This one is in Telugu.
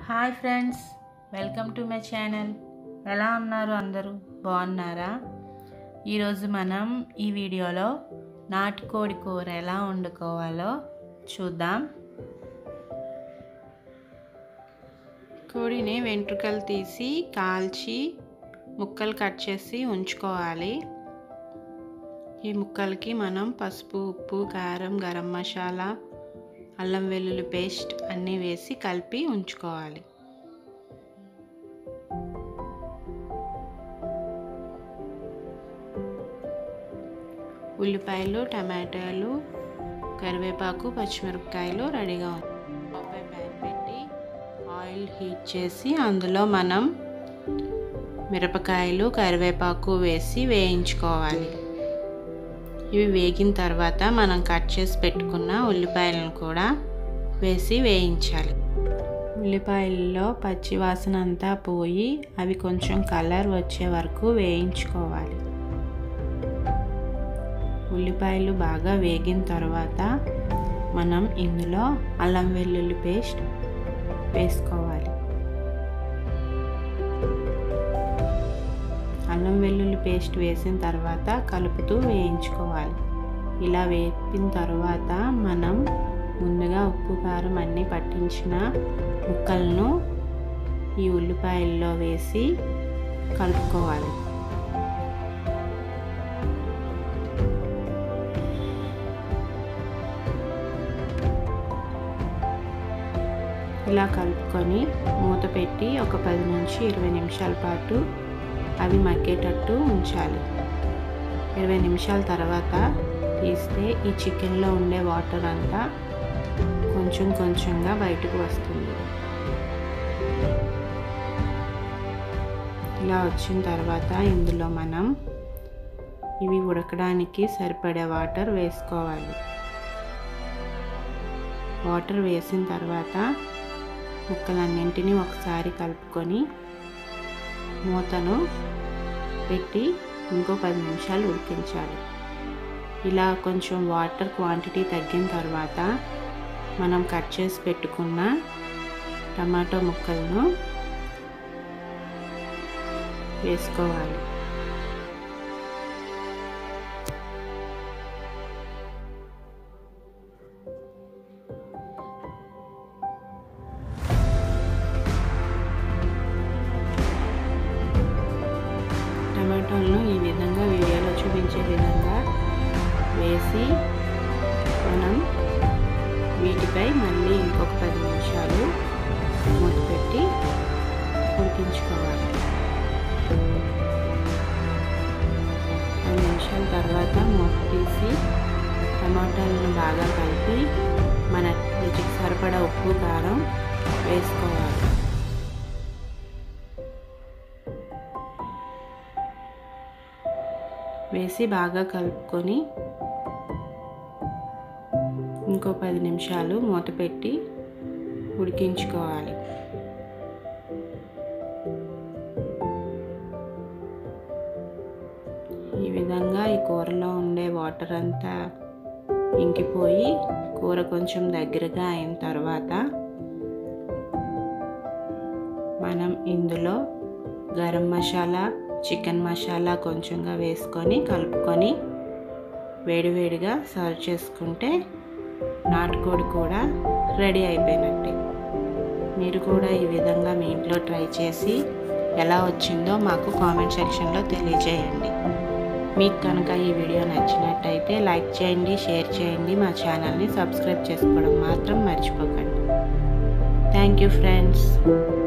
hi friends welcome to my channel ఎలా ఉన్నారు అందరూ బాగున్నారా ఈరోజు మనం ఈ వీడియోలో నాటుకోడి కూర ఎలా వండుకోవాలో చూద్దాం కోడిని వెంట్రుకలు తీసి కాల్చి ముక్కలు కట్ చేసి ఉంచుకోవాలి ఈ ముక్కలకి మనం పసుపు ఉప్పు కారం గరం మసాలా అల్లం వెల్లుల్లి పేస్ట్ అన్నీ వేసి కలిపి ఉంచుకోవాలి ఉల్లిపాయలు టమాటాలు కరివేపాకు పచ్చిమిరపకాయలు రెడీగా ఉంది పై ప్యాన్ పెట్టి ఆయిల్ హీట్ చేసి అందులో మనం మిరపకాయలు కరివేపాకు వేసి వేయించుకోవాలి ఇవి వేగిన తర్వాత మనం కట్ చేసి పెట్టుకున్న ఉల్లిపాయలను కూడా వేసి వేయించాలి ఉల్లిపాయల్లో పచ్చి వాసన అంతా పోయి అవి కొంచెం కలర్ వచ్చే వరకు వేయించుకోవాలి ఉల్లిపాయలు బాగా వేగిన తర్వాత మనం ఇందులో అల్లం వెల్లుల్లి పేస్ట్ వేసుకోవాలి అల్లం వెల్లుల్లి పేస్ట్ వేసిన తర్వాత కలుపుతూ వేయించుకోవాలి ఇలా వేపిన తర్వాత మనం ముందుగా ఉప్పు కారం అన్నీ పట్టించిన ముక్కలను ఈ ఉల్లిపాయల్లో వేసి కలుపుకోవాలి ఇలా కలుపుకొని మూత పెట్టి ఒక పది నుంచి ఇరవై నిమిషాల పాటు అవి మగ్గేటట్టు ఉంచాలి ఇరవై నిమిషాల తర్వాత తీస్తే ఈ చికెన్లో ఉండే వాటర్ అంతా కొంచెం కొంచెంగా బయటకు వస్తుంది ఇలా వచ్చిన తర్వాత ఇందులో మనం ఇవి ఉడకడానికి సరిపడే వాటర్ వేసుకోవాలి వాటర్ వేసిన తర్వాత ముక్కలన్నింటినీ ఒకసారి కలుపుకొని మూతను పెట్టి ఇంకో పది నిమిషాలు ఉడికించాలి ఇలా కొంచెం వాటర్ క్వాంటిటీ తగ్గిన తర్వాత మనం కట్ చేసి పెట్టుకున్న టమాటో ముక్కలను వేసుకోవాలి టమాటోలను ఈ విధంగా వీడియోలో చూపించే విధంగా వేసి మనం వీటిపై మళ్ళీ ఇంకొక పది నిమిషాలు మూత పెట్టి ఉడికించుకోవాలి పది నిమిషాల తర్వాత మూత తీసి టమాటాలను బాగా కలిపి మన రుచికి సరిపడా ఉప్పు కారం వేసుకోవాలి వేసి బాగా కలుపుకొని ఇంకో పది నిమిషాలు మూత పెట్టి ఉడికించుకోవాలి ఈ విధంగా ఈ కూరలో ఉండే వాటర్ అంతా ఇంకిపోయి కూర కొంచెం దగ్గరగా అయిన తర్వాత మనం ఇందులో గరం మసాలా చికెన్ మసాలా కొంచెంగా వేసుకొని కలుపుకొని వేడివేడిగా సర్వ్ చేసుకుంటే నాటుకోడి కూడా రెడీ అయిపోయినట్టే మీరు కూడా ఈ విధంగా మీ ఇంట్లో ట్రై చేసి ఎలా వచ్చిందో మాకు కామెంట్ సెక్షన్లో తెలియజేయండి మీకు కనుక ఈ వీడియో నచ్చినట్టయితే లైక్ చేయండి షేర్ చేయండి మా ఛానల్ని సబ్స్క్రైబ్ చేసుకోవడం మాత్రం మర్చిపోకండి థ్యాంక్ యూ ఫ్రెండ్స్